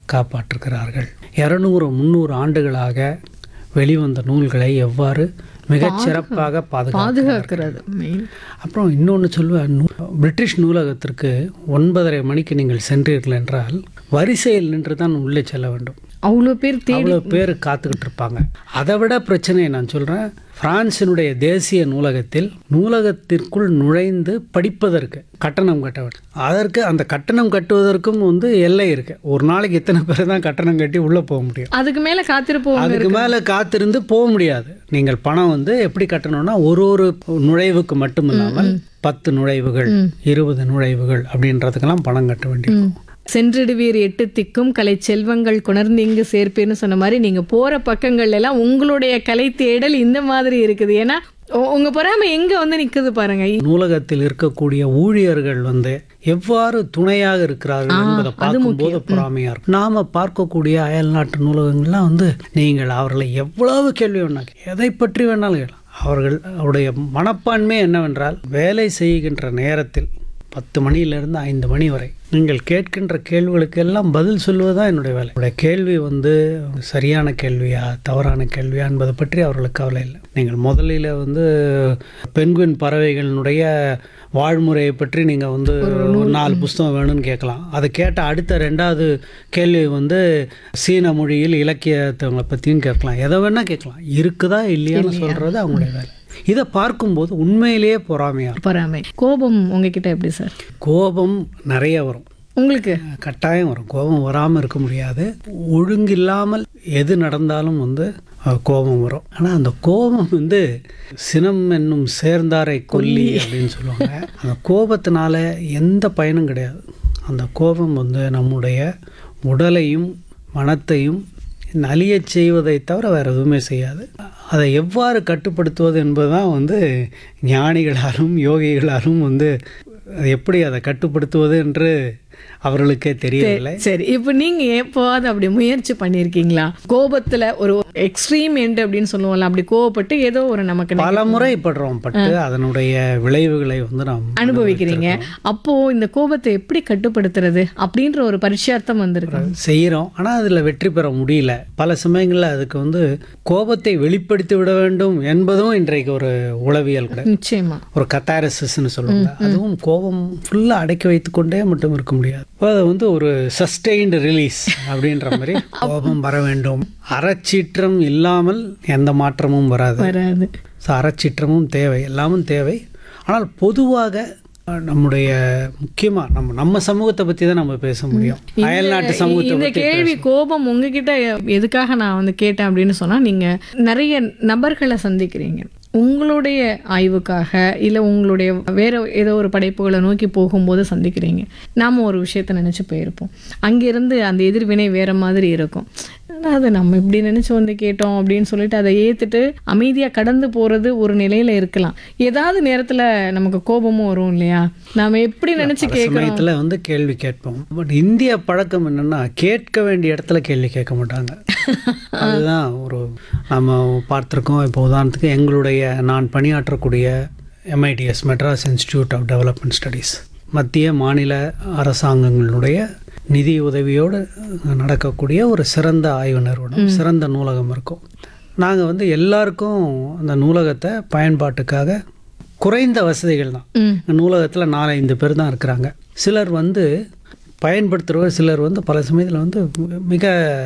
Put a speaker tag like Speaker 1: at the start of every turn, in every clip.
Speaker 1: காப்பாற்றுகிறார்கள் இரநூறு முந்நூறு ஆண்டுகளாக வெளிவந்த நூல்களை எவ்வாறு மிகச் சிறப்பாக பாதுகாக்க
Speaker 2: பாதுகாக்கிறது மெயின்
Speaker 1: அப்புறம் இன்னொன்று சொல்லுவேன் நூ- பிரிட்டிஷ் நூலகத்திற்கு ஒன்பதரை மணிக்கு நீங்கள் சென்றீர்கள் என்றால் வரிசையில் நின்று தான் உள்ளே செல்ல வேண்டும்
Speaker 2: அவ்வளோ பேர் தேடி
Speaker 1: அவ்வளோ பேர் காத்துக்கிட்டு இருப்பாங்க அதை விட பிரச்சனையை நான் சொல்கிறேன் பிரான்சினுடைய தேசிய நூலகத்தில் நூலகத்திற்குள் நுழைந்து படிப்பதற்கு கட்டணம் கட்ட வேண்டும் அதற்கு அந்த கட்டணம் கட்டுவதற்கும் வந்து எல்லை இருக்கு ஒரு நாளைக்கு இத்தனை பேர் தான் கட்டணம் கட்டி உள்ளே போக முடியும்
Speaker 2: அதுக்கு மேல காத்திருப்போம்
Speaker 1: அதுக்கு மேலே காத்திருந்து போக முடியாது நீங்கள் பணம் வந்து எப்படி கட்டணும்னா ஒரு ஒரு நுழைவுக்கு மட்டும் இல்லாமல் பத்து நுழைவுகள் இருபது நுழைவுகள் அப்படின்றதுக்கெல்லாம் பணம் கட்ட வேண்டியிருக்கும்
Speaker 2: சென்றிடுவீர் எட்டு திக்கும் கலை செல்வங்கள் கொணர்ந்து இங்கு சேர்ப்பேன்னு சொன்ன மாதிரி நீங்க போற பக்கங்கள்ல எல்லாம் உங்களுடைய கலை தேடல் இந்த மாதிரி இருக்குது ஏன்னா உ- உங்க பொறாமை எங்க வந்து நிக்குது பாருங்க
Speaker 1: நூலகத்தில் இருக்கக்கூடிய ஊழியர்கள் வந்து எவ்வாறு துணையாக இருக்கிறார்கள் என்பதை பார்க்கும்போது பொறாமையா இருக்கும் நாம பார்க்கக்கூடிய அயல் நாட்டு நூலகங்கள்லாம் வந்து நீங்கள் அவர்களை எவ்வளவு கேள்வி வேணா கேளு. எதை பற்றி வேணாலும் கேளு. அவர்கள் அவருடைய மனப்பான்மை என்னவென்றால் வேலை செய்கின்ற நேரத்தில் பத்து மணியிலிருந்து ஐந்து மணி வரை நீங்கள் கேட்கின்ற கேள்விகளுக்கு எல்லாம் பதில் சொல்வதுதான் என்னுடைய வேலை என்னுடைய கேள்வி வந்து சரியான கேள்வியா தவறான கேள்வியா என்பதை பற்றி அவர்களுக்கு கவலை இல்லை நீங்கள் முதலில் வந்து பெண்குயின் பறவைகளினுடைய வாழ்முறையை பற்றி நீங்கள் வந்து ஒரு நாலு புஸ்தகம் வேணும்னு கேட்கலாம் அதை கேட்ட அடுத்த ரெண்டாவது கேள்வி வந்து சீன மொழியில் இலக்கியத்தவங்களை பற்றியும் கேட்கலாம் எதை வேணால் கேட்கலாம் இருக்குதா இல்லையான்னு சொல்கிறது அவங்களுடைய வேலை இதை பார்க்கும்போது உண்மையிலேயே பொறாமையாக இருக்கும்
Speaker 2: பொறாமை கோபம் உங்ககிட்ட எப்படி சார்
Speaker 1: கோபம் நிறைய வரும்
Speaker 2: உங்களுக்கு
Speaker 1: கட்டாயம் வரும் கோபம் வராமல் இருக்க முடியாது ஒழுங்கில்லாமல் எது நடந்தாலும் வந்து அஹ், கோபம் வரும் ஆனால் அந்த கோபம் வந்து சினம் என்னும் சேர்ந்தாரை கொல்லி அப்படின்னு சொல்லுவாங்க அந்த கோபத்தினால எந்த பயனும் கிடையாது அந்த கோபம் வந்து நம்முடைய உடலையும் மனத்தையும் நலியச் செய்வதை தவிர வேறு எதுவுமே செய்யாது அதை எவ்வாறு கட்டுப்படுத்துவது என்பதுதான் வந்து ஞானிகளாலும் யோகிகளாலும் வந்து அது எப்படி அதை கட்டுப்படுத்துவது என்று அவர்களுக்கே தெரியவில்லை
Speaker 2: சரி இப்போ நீங்க எப்போவாது அப்படி முயற்சி பண்ணியிருக்கீங்களா கோபத்துல ஒரு எக்ஸ்ட்ரீம் எண்ட் அப்படின்னு சொல்லுவோம்ல அப்படி கோவப்பட்டு ஏதோ ஒரு நமக்கு
Speaker 1: பல முறை படுறோம் பட்டு அதனுடைய விளைவுகளை வந்து நாம்
Speaker 2: அனுபவிக்கிறீங்க அப்போ இந்த கோபத்தை எப்படி கட்டுப்படுத்துறது அப்படின்ற ஒரு பரிச்சார்த்தம் வந்திருக்கு
Speaker 1: செய்கிறோம் ஆனால் அதில் வெற்றி பெற முடியல பல சமயங்களில் அதுக்கு வந்து கோபத்தை வெளிப்படுத்தி விட வேண்டும் என்பதும் இன்றைக்கு ஒரு உளவியல் கூட
Speaker 2: நிச்சயமா
Speaker 1: ஒரு கத்தாரசிஸ்ன்னு சொல்லுவாங்க அதுவும் கோபம் ஃபுல்லாக அடக்கி வைத்துக்கொண்டே மட்டும் இருக்க முடியாது அப்போ அது வந்து ஒரு சஸ்டெயின்டு ரிலீஸ் அப்படின்ற மாதிரி கோபம் வர வேண்டும் அறச்சீற்றம் இல்லாமல் எந்த மாற்றமும் வராது
Speaker 2: வராது
Speaker 1: ஸோ அறச்சீற்றமும் தேவை எல்லாமும் தேவை ஆனால் பொதுவாக அஹ், நம்முடைய முக்கியமாக நம்ம நம்ம சமூகத்தை பற்றி தான் நம்ம பேச முடியும் அயல்நாட்டு சமூகத்தை
Speaker 2: இந்த
Speaker 1: பற்றி
Speaker 2: கேள்வி கோபம் உங்ககிட்ட எதுக்காக நான் வந்து கேட்டேன் அப்படின்னு சொன்னா நீங்க நிறைய நபர்களை சந்திக்கிறீங்க உங்களுடைய ஆய்வுக்காக இல்லை உங்களுடைய வேற ஏதோ ஒரு படைப்புகளை நோக்கி போகும்போது சந்திக்கிறீங்க நாம ஒரு விஷயத்த நினைச்சு போயிருப்போம் அங்கிருந்து அந்த எதிர்வினை வேற மாதிரி இருக்கும் ஆனா, அதை நம்ம இப்படி நினைச்சு வந்து கேட்டோம் அப்படின்னு சொல்லிட்டு அதை ஏத்துட்டு அமைதியா கடந்து போறது ஒரு நிலையில இருக்கலாம் ஏதாவது நேரத்துல நமக்கு கோபமும் வரும் இல்லையா நாம எப்படி நினைச்சு
Speaker 1: பல
Speaker 2: கேட்கறோம்
Speaker 1: சமயத்தில் வந்து கேள்வி கேட்போம் பட் இந்திய பழக்கம் என்னன்னா கேட்க வேண்டிய இடத்துல கேள்வி கேட்க மாட்டாங்க அதுதான் ஒரு நம்ம பார்த்துருக்கோம் இப்போ உதாரணத்துக்கு எங்களுடைய நான் பணியாற்றக்கூடிய MIDS Madras institute of development studies மத்திய மாநில அரசாங்கங்களுடைய நிதி உதவியோடு நடக்கக்கூடிய ஒரு சிறந்த ஆய்வு நிறுவனம் சிறந்த நூலகம் இருக்கும் நாங்கள் வந்து எல்லாருக்கும் அந்த நூலகத்தை பயன்பாட்டுக்காக குறைந்த வசதிகள் தான்
Speaker 2: ம்
Speaker 1: நூலகத்தில் நாலஞ்சு பேர் தான் இருக்கிறாங்க சிலர் வந்து பயன்படுத்துகிறவர் சிலர் வந்து பல சமயத்தில் வந்து மிக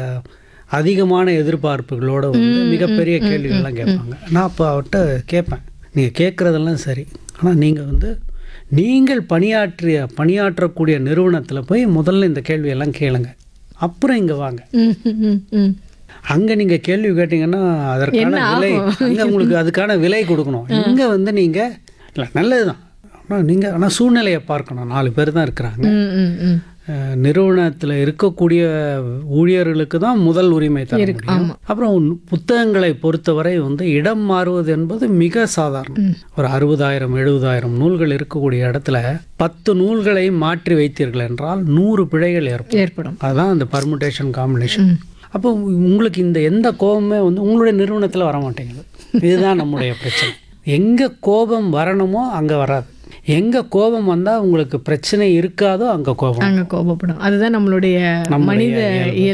Speaker 1: அதிகமான எதிர்பார்ப்புகளோட வந்து மிகப்பெரிய கேள்விகள்லாம் கேட்பாங்க நான் அப்போ அவர்கிட்ட கேட்பேன் நீங்கள் கேட்குறதெல்லாம் சரி ஆனால் நீங்கள் வந்து நீங்கள் பணியாற்றிய பணியாற்றக்கூடிய நிறுவனத்தில் போய் முதல்ல இந்த கேள்வியெல்லாம் கேளுங்க அப்புறம் இங்கே வாங்க
Speaker 2: ம் ம் ம்
Speaker 1: அங்கே நீங்கள் கேள்வி கேட்டிங்கன்னா அதற்கான விலை அங்கே உங்களுக்கு அதுக்கான விலை கொடுக்கணும் இங்கே வந்து நீங்கள் இல்லை நல்லது தான் ஆனால் நீங்கள் ஆனால் சூழ்நிலையை பார்க்கணும் நாலு பேர் தான் இருக்கிறாங்க
Speaker 2: ம் ம் ம்
Speaker 1: நிறுவனத்தில் இருக்கக்கூடிய ஊழியர்களுக்கு தான் முதல் உரிமை தர முடியும் அப்புறம் உன் புத்தகங்களை பொறுத்தவரை வந்து இடம் மாறுவது என்பது மிக சாதாரணம் ஒரு அறுபதாயிரம் எழுபதாயிரம் நூல்கள் இருக்கக்கூடிய இடத்துல பத்து நூல்களை மாற்றி வைத்தீர்கள் என்றால் நூறு பிழைகள் ஏற்படும்
Speaker 2: ஏற்படும்
Speaker 1: அதுதான் அந்த பர்முடேஷன் காம்பினேஷன் அப்போ உங்களுக்கு இந்த எந்த கோபமே வந்து உங்களுடைய நிறுவனத்தில் வர மாட்டேங்குது இதுதான் நம்முடைய பிரச்சனை எங்கே கோபம் வரணுமோ அங்கே வராது எங்கே கோபம் வந்தால் உங்களுக்கு பிரச்சனை இருக்காதோ அங்கே கோபம்
Speaker 2: அங்க கோபப்படும் அதுதான் நம்மளுடைய
Speaker 1: நம்முடைய
Speaker 2: மனித
Speaker 1: இயல்பு.
Speaker 2: இயல்பு